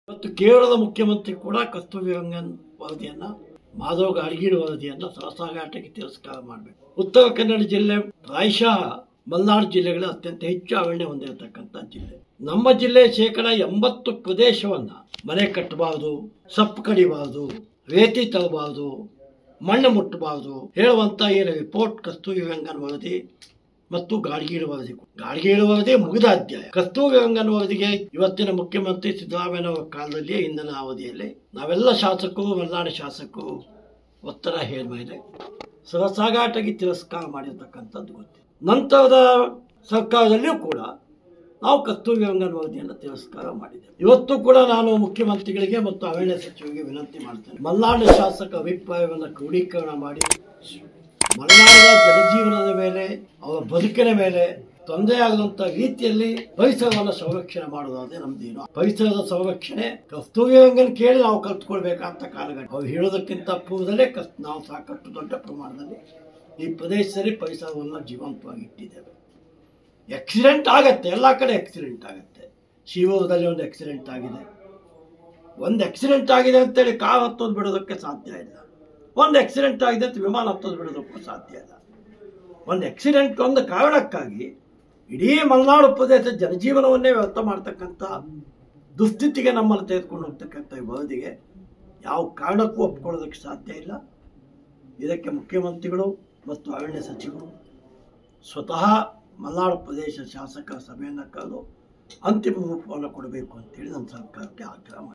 ಮತ್ತು ಕೇರಳದ ಮುಖ್ಯಮಂತ್ರಿ ಕೂಡ ಕಸ್ತೂರಿ ರಂಗನ್ ವರದಿಯನ್ನ ಮಾಧವ್ ಗಾಡ್ಗೀರ್ ವರದಿಯನ್ನ ಸರಸಾಗಾಟಕ್ಕೆ ತಿರಸ್ಕಾರ ಮಾಡಬೇಕು ಉತ್ತರ ಕನ್ನಡ ಜಿಲ್ಲೆ ಪ್ರಾಯಶಃ ಮಲೆನಾಡು ಜಿಲ್ಲೆಗಳ ಅತ್ಯಂತ ಹೆಚ್ಚು ಅರಣ್ಯ ಹೊಂದಿರತಕ್ಕಂಥ ಜಿಲ್ಲೆ ನಮ್ಮ ಜಿಲ್ಲೆ ಶೇಕಡ ಎಂಬತ್ತು ಪ್ರದೇಶವನ್ನ ಮನೆ ಕಟ್ಟಬಾರದು ಸಪ್ಪು ಕಡಿಬಾರದು ರೇತಿ ತರಬಾರದು ಮಣ್ಣು ಮುಟ್ಟಬಾರದು ಹೇಳುವಂತ ಏನು ರಿಪೋರ್ಟ್ ಕಸ್ತೂರಿ ರಂಗನ್ ವರದಿ ಮತ್ತು ಗಾಡ್ಗೀಳು ವರದಿ ಗಾಡ್ಗೀಳು ವರದಿ ಮುಗಿದ ಅಧ್ಯಾಯ ಕಸ್ತೂರಿ ರಂಗನ್ ವರದಿಗೆ ಇವತ್ತಿನ ಮುಖ್ಯಮಂತ್ರಿ ಸಿದ್ದರಾಮಯ್ಯನವರ ಕಾಲದಲ್ಲಿಯೇ ಇಂದಿನ ಅವಧಿಯಲ್ಲಿ ನಾವೆಲ್ಲ ಶಾಸಕರು ಮಲೆನಾಡು ಶಾಸಕರು ಒತ್ತಡ ಹೇಳ ಮೇಲೆ ಸರಸಾಗಾಟಗಿ ತಿರಸ್ಕಾರ ಮಾಡಿರ್ತಕ್ಕಂಥದ್ದು ಗೊತ್ತಿದೆ ನಂತರದ ಸರ್ಕಾರದಲ್ಲಿಯೂ ಕೂಡ ನಾವು ಕಸ್ತೂರಿ ರಂಗನ್ ವರದಿಯನ್ನು ತಿರಸ್ಕಾರ ಮಾಡಿದ್ದೇವೆ ಇವತ್ತು ಕೂಡ ನಾನು ಮುಖ್ಯಮಂತ್ರಿಗಳಿಗೆ ಮತ್ತು ಅರಣ್ಯ ಸಚಿವರಿಗೆ ವಿನಂತಿ ಮಾಡ್ತೇನೆ ಮಲೆನಾಡು ಶಾಸಕ ಅಭಿಪ್ರಾಯವನ್ನು ಕ್ರೋಢೀಕರಣ ಮಾಡಿ ಮಲೆನಾಡಿನ ಜನಜೀವನದ ಮೇಲೆ ಅವರ ಬದುಕಿನ ಮೇಲೆ ತೊಂದರೆಯಾಗದಂತ ರೀತಿಯಲ್ಲಿ ಪರಿಸರವನ್ನು ಸಂರಕ್ಷಣೆ ಮಾಡೋದಾದ್ರೆ ನಮ್ದೇನು ಪರಿಸರದ ಸಂರಕ್ಷಣೆ ಕಸ್ತೂರಿ ರಂಗನ್ ಕೇಳಿ ನಾವು ಕಲ್ತ್ಕೊಳ್ಬೇಕಂತ ಕಾಲಘಟ್ಟ ಅವ್ರು ಹೇಳೋದಕ್ಕಿಂತ ಪೂರ್ವದಲ್ಲೇ ಕಸ್ ನಾವು ಸಾಕಷ್ಟು ದೊಡ್ಡ ಪ್ರಮಾಣದಲ್ಲಿ ಈ ಪ್ರದೇಶದಲ್ಲಿ ಪರಿಸರವನ್ನು ಜೀವಂತವಾಗಿ ಇಟ್ಟಿದ್ದೇವೆ ಆಕ್ಸಿಡೆಂಟ್ ಆಗತ್ತೆ ಎಲ್ಲ ಕಡೆ ಆಕ್ಸಿಡೆಂಟ್ ಆಗತ್ತೆ ಶಿವೂರದಲ್ಲಿ ಒಂದು ಆಕ್ಸಿಡೆಂಟ್ ಆಗಿದೆ ಒಂದು ಆಕ್ಸಿಡೆಂಟ್ ಆಗಿದೆ ಅಂತೇಳಿ ಕಾರ್ ಹತ್ತೋದು ಬಿಡೋದಕ್ಕೆ ಸಾಧ್ಯ ಇಲ್ಲ ಒಂದು ಆಕ್ಸಿಡೆಂಟ್ ಆಗಿದೆ ಅಂತ ವಿಮಾನ ಹತ್ತೋದು ಬಿಡೋದಕ್ಕೂ ಸಾಧ್ಯ ಇಲ್ಲ ಒಂದು ಆಕ್ಸಿಡೆಂಟ್ ಒಂದು ಕಾರಣಕ್ಕಾಗಿ ಇಡೀ ಮಲೆನಾಡು ಪ್ರದೇಶ ಜನಜೀವನವನ್ನೇ ವ್ಯರ್ಥ ಮಾಡ್ತಕ್ಕಂಥ ದುಸ್ಥಿತಿಗೆ ನಮ್ಮನ್ನು ತೆಗೆದುಕೊಂಡು ಹೋಗ್ತಕ್ಕಂಥ ಈ ವರದಿಗೆ ಯಾವ ಕಾರಣಕ್ಕೂ ಒಪ್ಕೊಳ್ಳೋದಕ್ಕೆ ಸಾಧ್ಯ ಇಲ್ಲ ಇದಕ್ಕೆ ಮುಖ್ಯಮಂತ್ರಿಗಳು ಮತ್ತು ಅರಣ್ಯ ಸಚಿವರು ಸ್ವತಃ ಮಲೆನಾಡು ಪ್ರದೇಶ ಶಾಸಕ ಸಭೆಯನ್ನು ಕರೆದು ಅಂತಿಮ ರೂಪವನ್ನು ಕೊಡಬೇಕು ಅಂತೇಳಿ ನಮ್ಮ ಸರ್ಕಾರಕ್ಕೆ ಆಗ್ರಹ ಮಾಡಿ